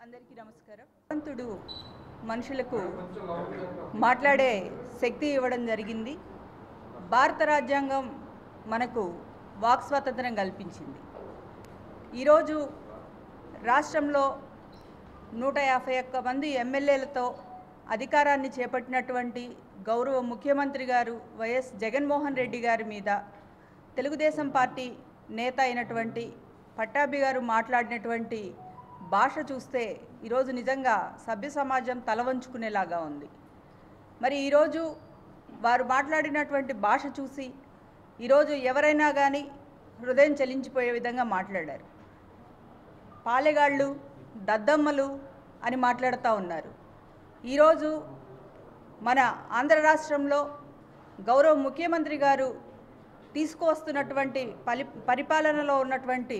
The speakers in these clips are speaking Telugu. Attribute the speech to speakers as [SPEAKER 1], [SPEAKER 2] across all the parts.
[SPEAKER 1] అందరికీ నమస్కారం భగవంతుడు మనుషులకు మాట్లాడే శక్తి ఇవ్వడం జరిగింది భారత రాజ్యాంగం మనకు వాక్ స్వాతంత్రం కల్పించింది ఈరోజు రాష్ట్రంలో నూట యాభై ఒక్క మంది ఎమ్మెల్యేలతో అధికారాన్ని చేపట్టినటువంటి గౌరవ ముఖ్యమంత్రి గారు వైఎస్ జగన్మోహన్ రెడ్డి గారి మీద తెలుగుదేశం పార్టీ నేత అయినటువంటి పట్టాభి గారు మాట్లాడినటువంటి భాష చూస్తే ఈరోజు నిజంగా సభ్య సమాజం తల వంచుకునేలాగా ఉంది మరి ఈరోజు వారు మాట్లాడినటువంటి భాష చూసి ఈరోజు ఎవరైనా కానీ హృదయం చలించిపోయే విధంగా మాట్లాడారు పాలెగాళ్ళు దద్దమ్మలు అని మాట్లాడుతూ ఉన్నారు ఈరోజు మన ఆంధ్ర రాష్ట్రంలో గౌరవ ముఖ్యమంత్రి గారు తీసుకువస్తున్నటువంటి పలి పరిపాలనలో ఉన్నటువంటి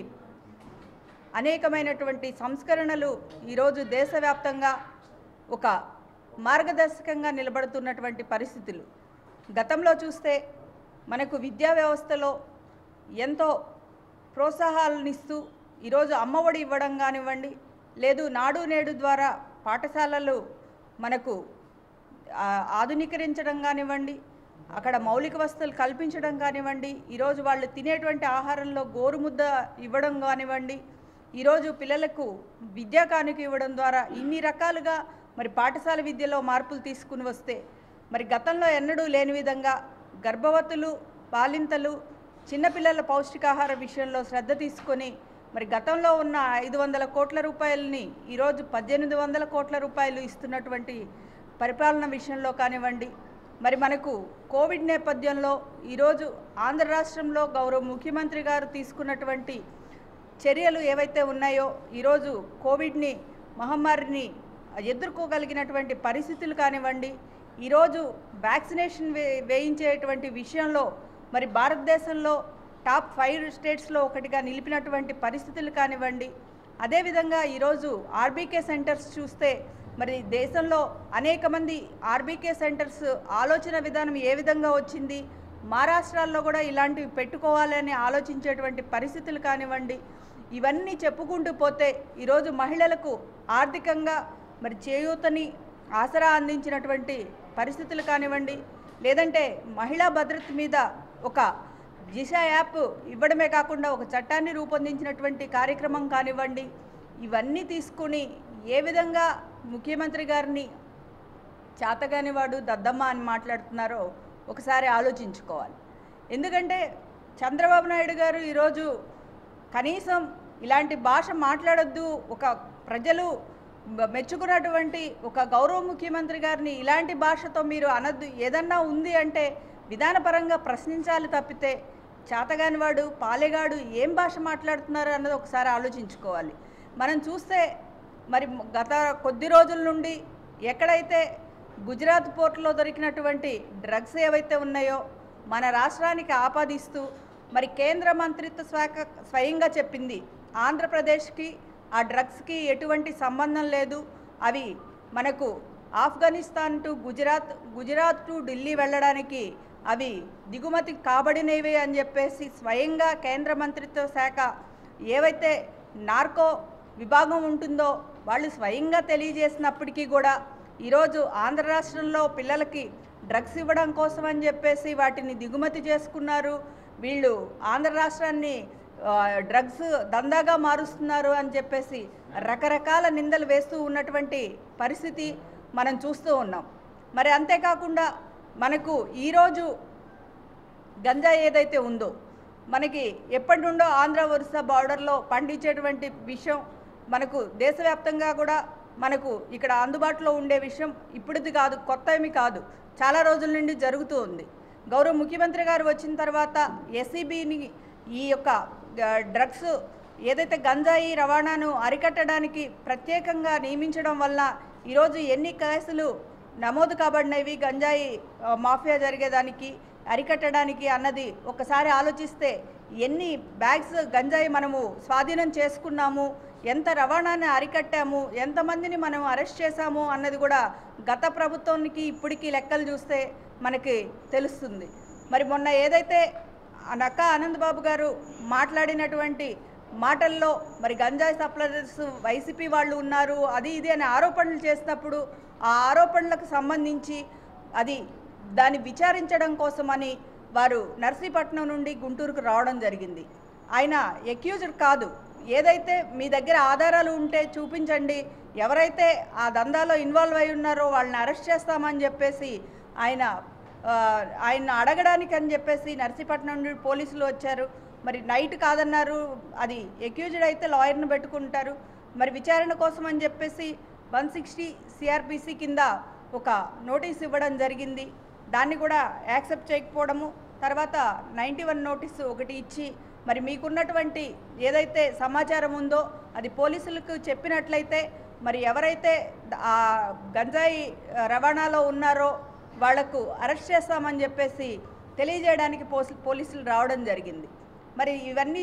[SPEAKER 1] అనేకమైనటువంటి సంస్కరణలు ఈరోజు దేశవ్యాప్తంగా ఒక మార్గదర్శకంగా నిలబడుతున్నటువంటి పరిస్థితులు గతంలో చూస్తే మనకు విద్యా వ్యవస్థలో ఎంతో ప్రోత్సాహాలనిస్తూ ఈరోజు అమ్మఒడి ఇవ్వడం కానివ్వండి లేదు నాడు నేడు ద్వారా పాఠశాలలు మనకు ఆ, ఆధునీకరించడం కానివ్వండి అక్కడ మౌలిక వసతులు కల్పించడం కానివ్వండి ఈరోజు వాళ్ళు తినేటువంటి ఆహారంలో గోరుముద్ద ఇవ్వడం కానివ్వండి ఈరోజు పిల్లలకు విద్యా కానుక ఇవ్వడం ద్వారా ఇన్ని రకాలుగా మరి పాఠశాల విద్యలో మార్పులు తీసుకుని వస్తే మరి గతంలో ఎన్నడూ లేని విధంగా గర్భవతులు బాలింతలు చిన్నపిల్లల పౌష్టికాహార విషయంలో శ్రద్ధ తీసుకొని మరి గతంలో ఉన్న ఐదు వందల కోట్ల రూపాయలని ఈరోజు పద్దెనిమిది వందల కోట్ల రూపాయలు ఇస్తున్నటువంటి పరిపాలన విషయంలో కానివ్వండి మరి మనకు కోవిడ్ నేపథ్యంలో ఈరోజు ఆంధ్ర రాష్ట్రంలో గౌరవ ముఖ్యమంత్రి గారు తీసుకున్నటువంటి చర్యలు ఏవైతే ఉన్నాయో ఈరోజు కోవిడ్ని మహమ్మారిని ఎదుర్కోగలిగినటువంటి పరిస్థితులు కానివ్వండి ఈరోజు వ్యాక్సినేషన్ వే వేయించేటువంటి విషయంలో మరి భారతదేశంలో టాప్ ఫైవ్ స్టేట్స్లో ఒకటిగా నిలిపినటువంటి పరిస్థితులు కానివ్వండి అదేవిధంగా ఈరోజు ఆర్బీకే సెంటర్స్ చూస్తే మరి దేశంలో అనేక మంది ఆర్బీకే సెంటర్స్ ఆలోచన విధానం ఏ విధంగా వచ్చింది మహారాష్ట్రాల్లో కూడా ఇలాంటివి పెట్టుకోవాలని ఆలోచించేటువంటి పరిస్థితులు కానివ్వండి ఇవన్నీ చెప్పుకుంటూ పోతే ఈరోజు మహిళలకు ఆర్థికంగా మరి చేయూతని ఆసరా అందించినటువంటి పరిస్థితులు కానివ్వండి లేదంటే మహిళా భద్రత మీద ఒక దిశ యాప్ ఇవ్వడమే కాకుండా ఒక చట్టాన్ని రూపొందించినటువంటి కార్యక్రమం కానివ్వండి ఇవన్నీ తీసుకుని ఏ విధంగా ముఖ్యమంత్రి గారిని చేతగాని వాడు దద్దమ్మ అని మాట్లాడుతున్నారో ఒకసారి ఆలోచించుకోవాలి ఎందుకంటే చంద్రబాబు నాయుడు గారు ఈరోజు కనీసం ఇలాంటి భాష మాట్లాడొద్దు ఒక ప్రజలు మె- మెచ్చుకున్నటువంటి ఒక గౌరవ ముఖ్యమంత్రి గారిని ఇలాంటి భాషతో మీరు అనద్దు ఏదన్నా ఉంది అంటే విధానపరంగా ప్రశ్నించాలి తప్పితే చేతగాని వాడు పాలెగాడు ఏం భాష మాట్లాడుతున్నారు అన్నది ఒకసారి ఆలోచించుకోవాలి మనం చూస్తే మరి గత కొద్ది రోజుల నుండి ఎక్కడైతే గుజరాత్ పోర్టులో దొరికినటువంటి డ్రగ్స్ ఏవైతే ఉన్నాయో మన రాష్ట్రానికి ఆపాదిస్తూ మరి కేంద్ర మంత్రిత్వ శాఖ స్వయంగా చెప్పింది ఆంధ్రప్రదేశ్కి ఆ డ్రగ్స్కి ఎటువంటి సంబంధం లేదు అవి మనకు ఆఫ్ఘనిస్తాన్ టు గుజరాత్ గుజరాత్ టు ఢిల్లీ వెళ్ళడానికి అవి దిగుమతి కాబడినవి అని చెప్పేసి స్వయంగా కేంద్ర మంత్రిత్వ శాఖ ఏవైతే నార్కో విభాగం ఉంటుందో వాళ్ళు స్వయంగా తెలియజేసినప్పటికీ కూడా ఈరోజు ఆంధ్ర రాష్ట్రంలో పిల్లలకి డ్రగ్స్ ఇవ్వడం కోసం అని చెప్పేసి వాటిని దిగుమతి చేసుకున్నారు వీళ్ళు ఆంధ్ర రాష్ట్రాన్ని ఆ, డ్రగ్స్ దందాగా మారుస్తున్నారు అని చెప్పేసి రకరకాల నిందలు వేస్తూ ఉన్నటువంటి పరిస్థితి మనం చూస్తూ ఉన్నాం మరి అంతేకాకుండా మనకు ఈరోజు గంజా ఏదైతే ఉందో మనకి ఎప్పటి నుండో ఆంధ్ర ఒరిస్సా బార్డర్లో పండించేటువంటి విషయం మనకు దేశవ్యాప్తంగా కూడా మనకు ఇక్కడ అందుబాటులో ఉండే విషయం ఇప్పుడుది కాదు కొత్త ఏమి కాదు చాలా రోజుల నుండి జరుగుతూ ఉంది గౌరవ ముఖ్యమంత్రి గారు వచ్చిన తర్వాత ఎస్ఈబిని ఈ యొక్క ఆ, డ్రగ్స్ ఏదైతే గంజాయి రవాణాను అరికట్టడానికి ప్రత్యేకంగా నియమించడం వల్ల ఈరోజు ఎన్ని కేసులు నమోదు కాబడినవి గంజాయి ఆ, మాఫియా జరిగేదానికి అరికట్టడానికి అన్నది ఒకసారి ఆలోచిస్తే ఎన్ని బ్యాగ్స్ గంజాయి మనము స్వాధీనం చేసుకున్నాము ఎంత రవాణాన్ని అరికట్టాము ఎంతమందిని మనం అరెస్ట్ చేశాము అన్నది కూడా గత ప్రభుత్వానికి ఇప్పటికీ లెక్కలు చూస్తే మనకి తెలుస్తుంది మరి మొన్న ఏదైతే ఆ నక్కా ఆనంద్ బాబు గారు మాట్లాడినటువంటి మాటల్లో మరి గంజాయి సప్లయర్స్ వైసీపీ వాళ్ళు ఉన్నారు అది ఇది అని ఆరోపణలు చేసినప్పుడు ఆ ఆరోపణలకు సంబంధించి అది దాన్ని విచారించడం కోసమని వారు నర్సీపట్నం నుండి గుంటూరుకు రావడం జరిగింది ఆయన ఎక్యూజ్డ్ కాదు ఏదైతే మీ దగ్గర ఆధారాలు ఉంటే చూపించండి ఎవరైతే ఆ దందాలో ఇన్వాల్వ్ అయి ఉన్నారో వాళ్ళని అరెస్ట్ చేస్తామని చెప్పేసి ఆయన ఆ, ఆయన అడగడానికి అని చెప్పేసి నర్సీపట్నం నుండి పోలీసులు వచ్చారు మరి నైట్ కాదన్నారు అది ఎక్యూజ్డ్ అయితే లాయర్ని పెట్టుకుంటారు మరి విచారణ కోసం అని చెప్పేసి వన్ సిక్స్టీ సిఆర్పిసి కింద ఒక నోటీస్ ఇవ్వడం జరిగింది దాన్ని కూడా యాక్సెప్ట్ చేయకపోవడము తర్వాత నైంటీ వన్ నోటీసు ఒకటి ఇచ్చి మరి మీకున్నటువంటి ఏదైతే సమాచారం ఉందో అది పోలీసులకు చెప్పినట్లయితే మరి ఎవరైతే ఆ గంజాయి రవాణాలో ఉన్నారో వాళ్లకు అరెస్ట్ చేస్తామని చెప్పేసి తెలియజేయడానికి పోసి పోలీసులు రావడం జరిగింది మరి ఇవన్నీ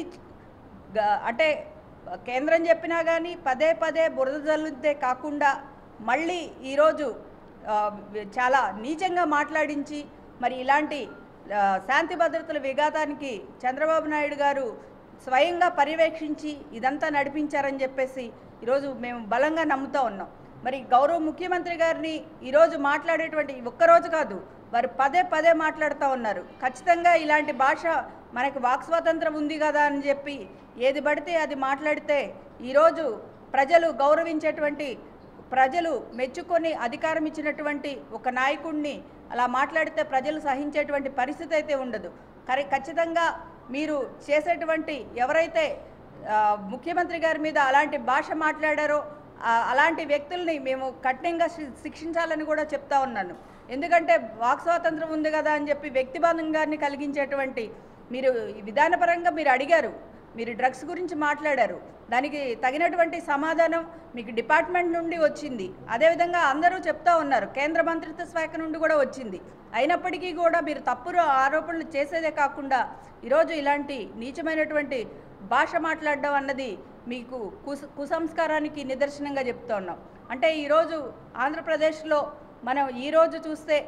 [SPEAKER 1] గ- అంటే కేంద్రం చెప్పినా కానీ పదే పదే బురద జల్లుతే కాకుండా మళ్ళీ ఈరోజు ఆ, చాలా నీచంగా మాట్లాడించి మరి ఇలాంటి ఆ, శాంతి భద్రతల విఘాతానికి చంద్రబాబు నాయుడు గారు స్వయంగా పర్యవేక్షించి ఇదంతా నడిపించారని చెప్పేసి ఈరోజు మేము బలంగా నమ్ముతూ ఉన్నాం మరి గౌరవ ముఖ్యమంత్రి గారిని ఈరోజు మాట్లాడేటువంటి ఒక్కరోజు కాదు వారు పదే పదే మాట్లాడుతూ ఉన్నారు ఖచ్చితంగా ఇలాంటి భాష మనకి వాక్ స్వాతంత్రం ఉంది కదా అని చెప్పి ఏది పడితే అది మాట్లాడితే ఈరోజు ప్రజలు గౌరవించేటువంటి ప్రజలు మెచ్చుకొని అధికారం ఇచ్చినటువంటి ఒక నాయకుడిని అలా మాట్లాడితే ప్రజలు సహించేటువంటి పరిస్థితి అయితే ఉండదు కరి ఖచ్చితంగా మీరు చేసేటువంటి ఎవరైతే ఆ, ముఖ్యమంత్రి గారి మీద అలాంటి భాష మాట్లాడారో ఆ, అలాంటి వ్యక్తుల్ని మేము కఠినంగా శి- శిక్షించాలని కూడా చెప్తా ఉన్నాను ఎందుకంటే వాక్ స్వాతంత్రం ఉంది కదా అని చెప్పి వ్యక్తిబంధంగాన్ని కలిగించేటువంటి మీరు ఈ విధానపరంగా మీరు అడిగారు మీరు డ్రగ్స్ గురించి మాట్లాడారు దానికి తగినటువంటి సమాధానం మీకు డిపార్ట్మెంట్ నుండి వచ్చింది అదేవిధంగా అందరూ చెప్తా ఉన్నారు కేంద్ర మంత్రిత్వ శాఖ నుండి కూడా వచ్చింది అయినప్పటికీ కూడా మీరు తప్పుడు ఆరోపణలు చేసేదే కాకుండా ఈరోజు ఇలాంటి నీచమైనటువంటి భాష మాట్లాడడం అన్నది మీకు కుస కుసంస్కారానికి నిదర్శనంగా చెప్తా ఉన్నాం అంటే ఈరోజు ఆంధ్రప్రదేశ్లో మనం ఈరోజు చూస్తే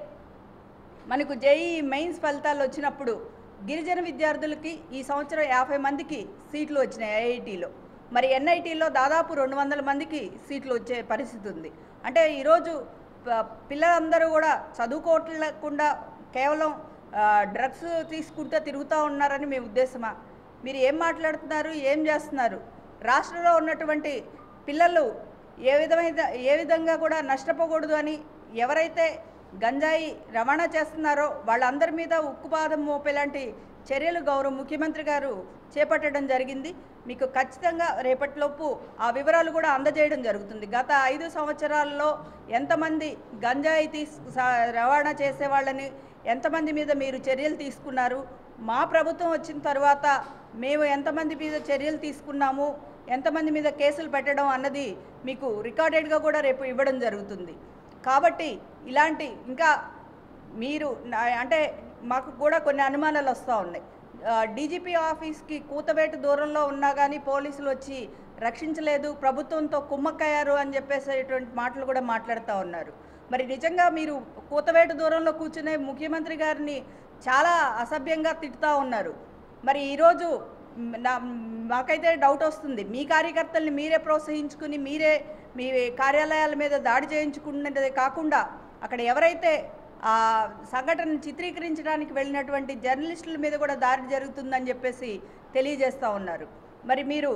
[SPEAKER 1] మనకు జేఈ మెయిన్స్ ఫలితాలు వచ్చినప్పుడు గిరిజన విద్యార్థులకి ఈ సంవత్సరం యాభై మందికి సీట్లు వచ్చినాయి ఐఐటీలో మరి ఎన్ఐటీలో దాదాపు రెండు వందల మందికి సీట్లు వచ్చే పరిస్థితి ఉంది అంటే ఈరోజు ప- పిల్లలందరూ కూడా చదువుకోవట్లేకుండా కేవలం ఆ, డ్రగ్స్ తీసుకుంటూ తిరుగుతూ ఉన్నారని మీ ఉద్దేశమా మీరు ఏం మాట్లాడుతున్నారు ఏం చేస్తున్నారు రాష్ట్రంలో ఉన్నటువంటి పిల్లలు ఏ విధమైన ఏ విధంగా కూడా నష్టపోకూడదు అని ఎవరైతే గంజాయి రవాణా చేస్తున్నారో వాళ్ళందరి మీద ఉక్కుపాదం మోపేలాంటి చర్యలు గౌరవ ముఖ్యమంత్రి గారు చేపట్టడం జరిగింది మీకు ఖచ్చితంగా రేపటిలోపు ఆ వివరాలు కూడా అందజేయడం జరుగుతుంది గత ఐదు సంవత్సరాల్లో ఎంతమంది గంజాయి తీసు సా- రవాణా చేసే వాళ్ళని ఎంతమంది మీద మీరు చర్యలు తీసుకున్నారు మా ప్రభుత్వం వచ్చిన తర్వాత మేము ఎంతమంది మీద చర్యలు తీసుకున్నాము ఎంతమంది మీద కేసులు పెట్టడం అన్నది మీకు రికార్డెడ్గా కూడా రేపు ఇవ్వడం జరుగుతుంది కాబట్టి ఇలాంటి ఇంకా మీరు నా- అంటే మాకు కూడా కొన్ని అనుమానాలు వస్తూ ఉన్నాయి డీజీపీ ఆఫీస్కి కూతవేటు దూరంలో ఉన్నా కానీ పోలీసులు వచ్చి రక్షించలేదు ప్రభుత్వంతో కుమ్మక్కయ్యారు అని చెప్పేసేటువంటి మాటలు కూడా మాట్లాడుతూ ఉన్నారు మరి నిజంగా మీరు కూతవేటు దూరంలో కూర్చునే ముఖ్యమంత్రి గారిని చాలా అసభ్యంగా తిట్టుతూ ఉన్నారు మరి ఈరోజు మ్, నా మాకైతే డౌట్ వస్తుంది మీ కార్యకర్తల్ని మీరే ప్రోత్సహించుకుని మీరే మీ కార్యాలయాల మీద దాడి చేయించుకున్నదే కాకుండా అక్కడ ఎవరైతే ఆ సంఘటన చిత్రీకరించడానికి వెళ్ళినటువంటి జర్నలిస్టుల మీద కూడా దాడి జరుగుతుందని చెప్పేసి తెలియజేస్తూ ఉన్నారు మరి మీరు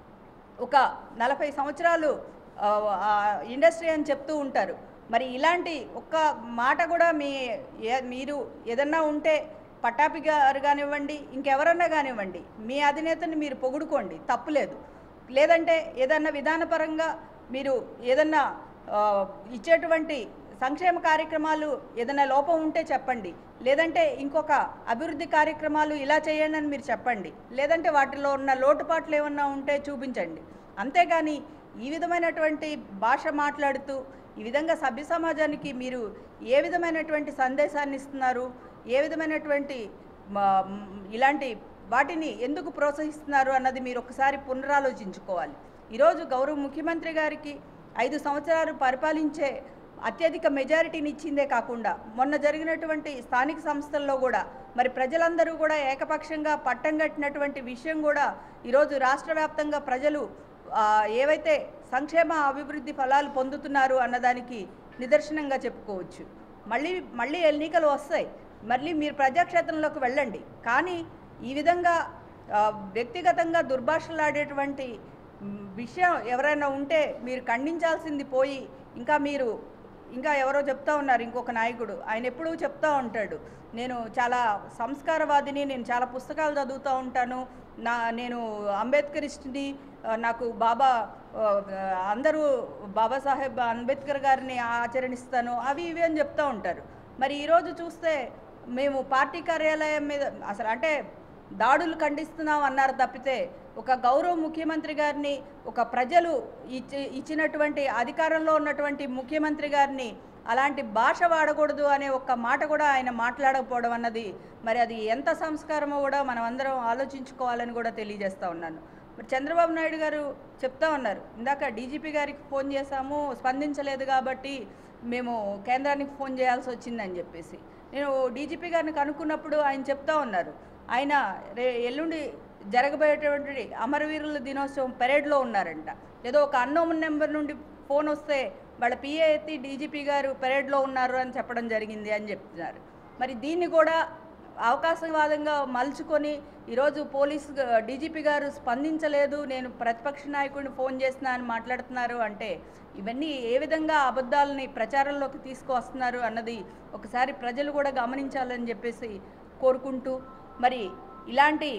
[SPEAKER 1] ఒక నలభై సంవత్సరాలు ఆ, ఆ ఇండస్ట్రీ అని చెప్తూ ఉంటారు మరి ఇలాంటి ఒక్క మాట కూడా మీ ఏ- మీరు ఏదన్నా ఉంటే పట్టాపి గారు కానివ్వండి ఇంకెవరన్నా కానివ్వండి మీ అధినేతని మీరు పొగుడుకోండి తప్పులేదు లేదంటే ఏదన్నా విధానపరంగా మీరు ఏదన్నా ఆ, ఇచ్చేటువంటి సంక్షేమ కార్యక్రమాలు ఏదైనా లోపం ఉంటే చెప్పండి లేదంటే ఇంకొక అభివృద్ధి కార్యక్రమాలు ఇలా చేయండి అని మీరు చెప్పండి లేదంటే వాటిలో ఉన్న లోటుపాట్లు ఏమన్నా ఉంటే చూపించండి అంతేగాని ఈ విధమైనటువంటి భాష మాట్లాడుతూ ఈ విధంగా సభ్య సమాజానికి మీరు ఏ విధమైనటువంటి సందేశాన్ని ఇస్తున్నారు ఏ విధమైనటువంటి మ- మ్, ఇలాంటి వాటిని ఎందుకు ప్రోత్సహిస్తున్నారు అన్నది మీరు ఒకసారి పునరాలోచించుకోవాలి ఈరోజు గౌరవ ముఖ్యమంత్రి గారికి ఐదు సంవత్సరాలు పరిపాలించే అత్యధిక మెజారిటీని ఇచ్చిందే కాకుండా మొన్న జరిగినటువంటి స్థానిక సంస్థల్లో కూడా మరి ప్రజలందరూ కూడా ఏకపక్షంగా పట్టం కట్టినటువంటి విషయం కూడా ఈరోజు రాష్ట్ర వ్యాప్తంగా ప్రజలు ఆ, ఏవైతే సంక్షేమ అభివృద్ధి ఫలాలు పొందుతున్నారు అన్నదానికి నిదర్శనంగా చెప్పుకోవచ్చు మళ్ళీ మళ్ళీ ఎన్నికలు వస్తాయి మళ్ళీ మీరు ప్రజాక్షేత్రంలోకి వెళ్ళండి కానీ ఈ విధంగా ఆ, వ్యక్తిగతంగా దుర్భాషలాడేటువంటి మ్, విషయం ఎవరైనా ఉంటే మీరు ఖండించాల్సింది పోయి ఇంకా మీరు ఇంకా ఎవరో చెప్తా ఉన్నారు ఇంకొక నాయకుడు ఆయన ఎప్పుడూ చెప్తా ఉంటాడు నేను చాలా సంస్కారవాదిని నేను చాలా పుస్తకాలు చదువుతూ ఉంటాను నా నేను అంబేద్కరిస్ట్ని ఆ, నాకు బాబా ఆ, అందరూ బాబాసాహెబ్ అంబేద్కర్ గారిని ఆచరణిస్తాను అవి ఇవి అని చెప్తూ ఉంటారు మరి ఈరోజు చూస్తే మేము పార్టీ కార్యాలయం మీద అసలు అంటే దాడులు ఖండిస్తున్నాం అన్నారు తప్పితే ఒక గౌరవ ముఖ్యమంత్రి గారిని ఒక ప్రజలు ఇచ్చి ఇచ్చినటువంటి అధికారంలో ఉన్నటువంటి ముఖ్యమంత్రి గారిని అలాంటి భాష వాడకూడదు అనే ఒక్క మాట కూడా ఆయన మాట్లాడకపోవడం అన్నది మరి అది ఎంత సంస్కారమో కూడా మనం అందరం ఆలోచించుకోవాలని కూడా తెలియజేస్తా ఉన్నాను మరి చంద్రబాబు నాయుడు గారు చెప్తా ఉన్నారు ఇందాక డీజీపీ గారికి ఫోన్ చేశాము స్పందించలేదు కాబట్టి మేము కేంద్రానికి ఫోన్ చేయాల్సి వచ్చిందని చెప్పేసి నేను డీజీపీ గారిని కనుక్కున్నప్పుడు ఆయన చెప్తా ఉన్నారు ఆయన రే ఎల్లుండి జరగబోయేటువంటి అమరవీరుల దినోత్సవం పెరేడ్లో ఉన్నారంట ఏదో ఒక అన్నోమన్ నెంబర్ నుండి ఫోన్ వస్తే వాళ్ళ పిఏ ఎత్తి డీజీపీ గారు పెరేడ్లో ఉన్నారు అని చెప్పడం జరిగింది అని చెప్తున్నారు మరి దీన్ని కూడా అవకాశవాదంగా మలుచుకొని ఈరోజు పోలీసు డీజీపీ గారు స్పందించలేదు నేను ప్రతిపక్ష నాయకుడిని ఫోన్ చేసినా అని మాట్లాడుతున్నారు అంటే ఇవన్నీ ఏ విధంగా అబద్ధాలని ప్రచారంలోకి తీసుకువస్తున్నారు అన్నది ఒకసారి ప్రజలు కూడా గమనించాలని చెప్పేసి కోరుకుంటూ మరి ఇలాంటి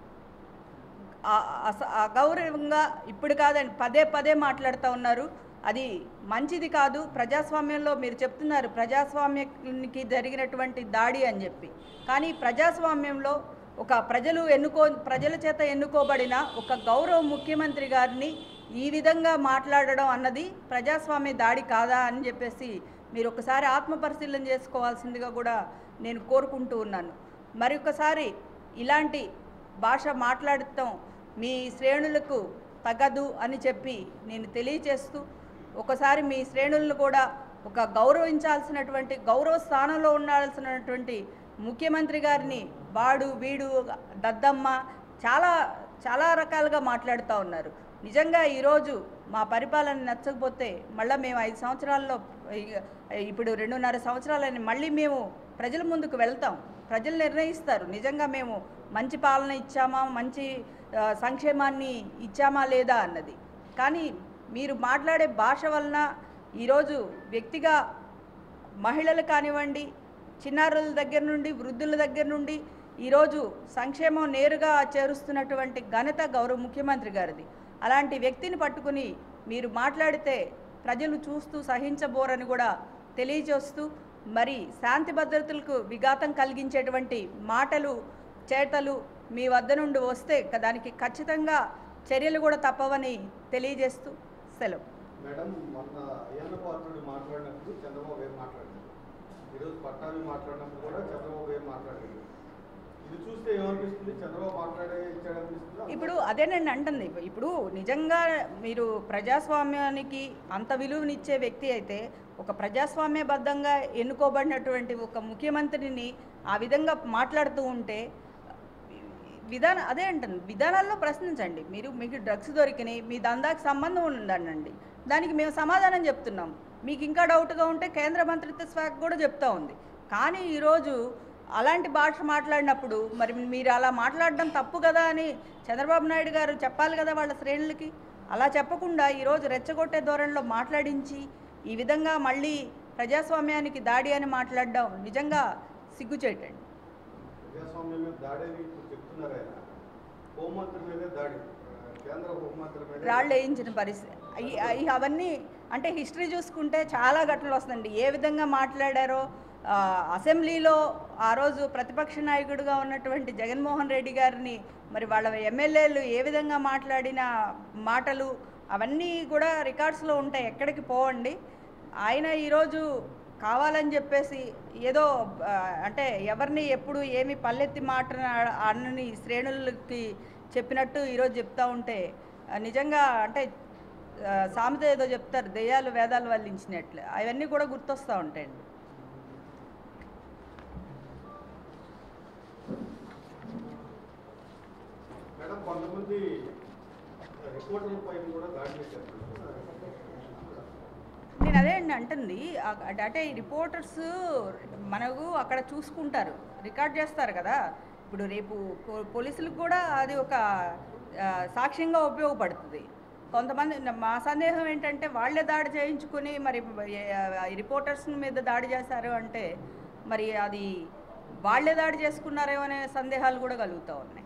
[SPEAKER 1] ఆ- అస- అగౌరవంగా ఇప్పుడు కాదండి పదే పదే మాట్లాడుతూ ఉన్నారు అది మంచిది కాదు ప్రజాస్వామ్యంలో మీరు చెప్తున్నారు ప్రజాస్వామ్యానికి జరిగినటువంటి దాడి అని చెప్పి కానీ ప్రజాస్వామ్యంలో ఒక ప్రజలు ఎన్నుకో ప్రజల చేత ఎన్నుకోబడిన ఒక గౌరవ ముఖ్యమంత్రి గారిని ఈ విధంగా మాట్లాడడం అన్నది ప్రజాస్వామ్య దాడి కాదా అని చెప్పేసి మీరు ఒకసారి ఆత్మపరిశీలన చేసుకోవాల్సిందిగా కూడా నేను కోరుకుంటూ ఉన్నాను మరి ఒకసారి ఇలాంటి భాష మాట్లాడటం మీ శ్రేణులకు తగదు అని చెప్పి నేను తెలియచేస్తూ ఒకసారి మీ శ్రేణులను కూడా ఒక గౌరవించాల్సినటువంటి గౌరవ స్థానంలో ఉండాల్సినటువంటి ముఖ్యమంత్రి గారిని వాడు వీడు దద్దమ్మ చాలా చాలా రకాలుగా మాట్లాడుతూ ఉన్నారు నిజంగా ఈరోజు మా పరిపాలన నచ్చకపోతే మళ్ళీ మేము ఐదు సంవత్సరాల్లో ఇ- ఇప్పుడు రెండున్నర సంవత్సరాలని మళ్ళీ మేము ప్రజల ముందుకు వెళ్తాం ప్రజలు నిర్ణయిస్తారు నిజంగా మేము మంచి పాలన ఇచ్చామా మంచి ఆ, సంక్షేమాన్ని ఇచ్చామా లేదా అన్నది కానీ మీరు మాట్లాడే భాష వలన ఈరోజు వ్యక్తిగా మహిళలు కానివ్వండి చిన్నారుల దగ్గర నుండి వృద్ధుల దగ్గర నుండి ఈరోజు సంక్షేమం నేరుగా చేరుస్తున్నటువంటి ఘనత గౌరవ ముఖ్యమంత్రి గారిది అలాంటి వ్యక్తిని పట్టుకుని మీరు మాట్లాడితే ప్రజలు చూస్తూ సహించబోరని కూడా తెలియజేస్తూ మరి శాంతి భద్రతలకు విఘాతం కలిగించేటువంటి మాటలు చేతలు మీ వద్ద నుండి వస్తే క- దానికి ఖచ్చితంగా చర్యలు కూడా తప్పవని తెలియజేస్తూ సెలవు
[SPEAKER 2] మేడం మొన్న అయ్యన్న పాత్రుడు మాట్లాడినప్పుడు చంద్రబాబు ఏం మాట్లాడారు ఈరోజు పట్టాభి మాట్లాడినప్పుడు కూడా చంద్రబాబు ఏం మాట్లాడారు ఇది చూస్తే ఏమనిపిస్తుంది చంద్రబాబు మాట్లాడే ఇచ్చాడనిపిస్తుంది
[SPEAKER 1] ఇప్పుడు అదేనండి అంటుంది ఇప్పుడు నిజంగా మీరు ప్రజాస్వామ్యానికి అంత విలువనిచ్చే వ్యక్తి అయితే ఒక ప్రజాస్వామ్యబద్ధంగా ఎన్నుకోబడినటువంటి ఒక ముఖ్యమంత్రిని ఆ విధంగా మాట్లాడుతూ ఉంటే విధానం అదే అంటాను విధానాల్లో ప్రశ్నించండి మీరు మీకు డ్రగ్స్ దొరికినాయి మీ దందాకి సంబంధం ఉందనండి దానికి మేము సమాధానం చెప్తున్నాం మీకు ఇంకా డౌట్గా ఉంటే కేంద్ర మంత్రిత్వ శాఖ కూడా చెప్తా ఉంది కానీ ఈరోజు అలాంటి భాష మాట్లాడినప్పుడు మరి మీరు అలా మాట్లాడడం తప్పు కదా అని చంద్రబాబు నాయుడు గారు చెప్పాలి కదా వాళ్ళ శ్రేణులకి అలా చెప్పకుండా ఈరోజు రెచ్చగొట్టే ధోరణిలో మాట్లాడించి ఈ విధంగా మళ్ళీ ప్రజాస్వామ్యానికి దాడి అని మాట్లాడడం నిజంగా సిగ్గుచేటండి
[SPEAKER 2] ప్రజాస్వామ్యం మీద దాడేది ఇప్పుడు చెప్తున్నారు ఆయన హోంమంత్రి మీదే దాడి కేంద్ర హోంమంత్రి మీద
[SPEAKER 1] రాళ్ళు వేయించిన పరిస్థితి అయి- అయి- అవన్నీ అంటే హిస్టరీ చూసుకుంటే చాలా ఘటనలు వస్తుందండి ఏ విధంగా మాట్లాడారో ఆ, అసెంబ్లీలో ఆ రోజు ప్రతిపక్ష నాయకుడిగా ఉన్నటువంటి జగన్మోహన్ రెడ్డి గారిని మరి వాళ్ళ ఎమ్మెల్యేలు ఏ విధంగా మాట్లాడిన మాటలు అవన్నీ కూడా రికార్డ్స్లో ఉంటాయి ఎక్కడికి పోవండి ఆయన ఈరోజు కావాలని చెప్పేసి ఏదో ఆ, అంటే ఎవరిని ఎప్పుడు ఏమి పల్లెత్తి మాట అన్నని శ్రేణులకి చెప్పినట్టు ఈరోజు చెప్తా ఉంటే ఆ, నిజంగా అంటే ఆ, సామెత ఏదో చెప్తారు దెయ్యాలు వేదాలు వల్లించినట్లు అవన్నీ కూడా గుర్తొస్తూ ఉంటాయండి
[SPEAKER 2] మేడం కొంతమంది రిపోర్టర్ల పైన కూడా దాడి చేశారు
[SPEAKER 1] నేను అదే అండి అంటుంది ఆ- అట- అంటే ఈ రిపోర్టర్స్ మనకు అక్కడ చూసుకుంటారు రికార్డ్ చేస్తారు కదా ఇప్పుడు రేపు పో- పోలీసులకు కూడా అది ఒక ఆ, సాక్ష్యంగా ఉపయోగపడుతుంది కొంతమంది మా సందేహం ఏంటంటే వాళ్ళే దాడి చేయించుకుని మరి ఏ- రిపోర్టర్స్ మీద దాడి చేశారు అంటే మరి అది వాళ్ళే దాడి చేసుకున్నారేమో అనే సందేహాలు కూడా కలుగుతూ ఉన్నాయి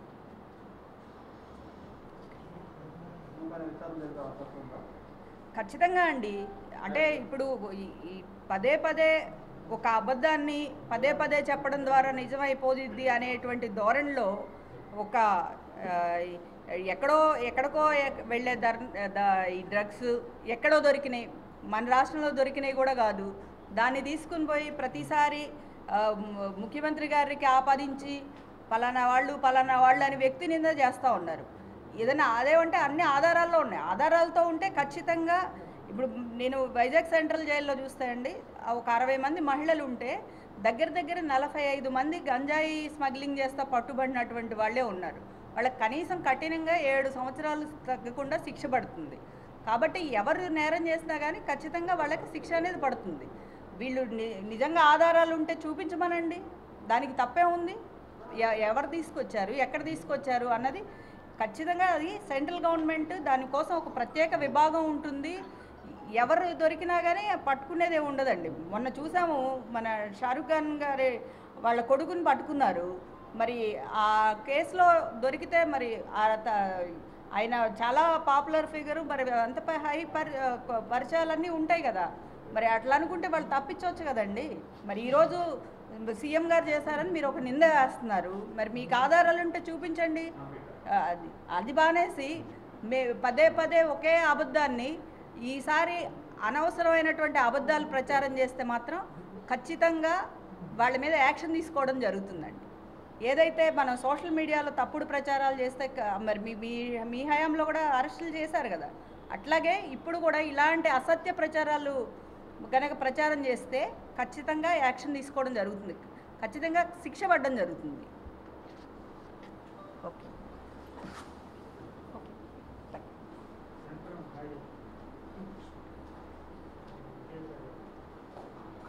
[SPEAKER 1] ఖచ్చితంగా అండి అంటే ఇప్పుడు ఈ- ఈ పదే పదే ఒక అబద్ధాన్ని పదే పదే చెప్పడం ద్వారా నిజమైపోతుంది అనేటువంటి ధోరణిలో ఒక ఆ, ఎక్కడో ఎక్కడికో ఎక్- వెళ్ళే ధర ద- ఈ డ్రగ్స్ ఎక్కడో దొరికినాయి మన రాష్ట్రంలో దొరికినాయి కూడా కాదు దాన్ని తీసుకుని పోయి ప్రతిసారి ఆ, ము- ముఖ్యమంత్రి గారికి ఆపాదించి పలానా వాళ్ళు పలానా వాళ్ళు అని వ్యక్తి నింద చేస్తూ ఉన్నారు ఏదైనా అదేమంటే అన్ని ఆధారాల్లో ఉన్నాయి ఆధారాలతో ఉంటే ఖచ్చితంగా ఇప్పుడు నేను వైజాగ్ సెంట్రల్ జైల్లో చూస్తే అండి ఆ ఒక అరవై మంది మహిళలు ఉంటే దగ్గర దగ్గర నలభై ఐదు మంది గంజాయి స్మగ్లింగ్ చేస్తా పట్టుబడినటువంటి వాళ్ళే ఉన్నారు వాళ్ళకి కనీసం కఠినంగా ఏడు సంవత్సరాలు తగ్గకుండా శిక్ష పడుతుంది కాబట్టి ఎవరు నేరం చేసినా కానీ ఖచ్చితంగా వాళ్ళకి శిక్ష అనేది పడుతుంది వీళ్ళు ని- నిజంగా ఆధారాలు ఉంటే చూపించమనండి దానికి తప్పే ఉంది ఎ- ఎవరు తీసుకొచ్చారు ఎక్కడ తీసుకొచ్చారు అన్నది ఖచ్చితంగా అది సెంట్రల్ గవర్నమెంట్ దానికోసం ఒక ప్రత్యేక విభాగం ఉంటుంది ఎవరు దొరికినా కానీ పట్టుకునేదే ఉండదండి మొన్న చూసాము మన షారుఖ్ ఖాన్ గారి వాళ్ళ కొడుకుని పట్టుకున్నారు మరి ఆ కేసులో దొరికితే మరి ఆ త- ఆయన చాలా పాపులర్ ఫిగర్ మరి అంత ప- హై పరి పరిచయాలన్నీ ఉంటాయి కదా మరి అట్లా అనుకుంటే వాళ్ళు తప్పించవచ్చు కదండి మరి ఈరోజు సీఎం గారు చేశారని మీరు ఒక నింద వేస్తున్నారు మరి మీకు ఆధారాలు ఉంటే చూపించండి ఆ, అది అది బానేసి మే పదే పదే ఒకే అబద్ధాన్ని ఈసారి అనవసరమైనటువంటి అబద్ధాలు ప్రచారం చేస్తే మాత్రం ఖచ్చితంగా వాళ్ళ మీద యాక్షన్ తీసుకోవడం జరుగుతుందండి ఏదైతే మనం సోషల్ మీడియాలో తప్పుడు ప్రచారాలు చేస్తే క- మరి మీ మీ మీ హయాంలో కూడా అరెస్టులు చేశారు కదా అట్లాగే ఇప్పుడు కూడా ఇలాంటి అసత్య ప్రచారాలు కనుక ప్రచారం చేస్తే ఖచ్చితంగా యాక్షన్ తీసుకోవడం జరుగుతుంది ఖచ్చితంగా శిక్ష పడడం జరుగుతుంది ఓకే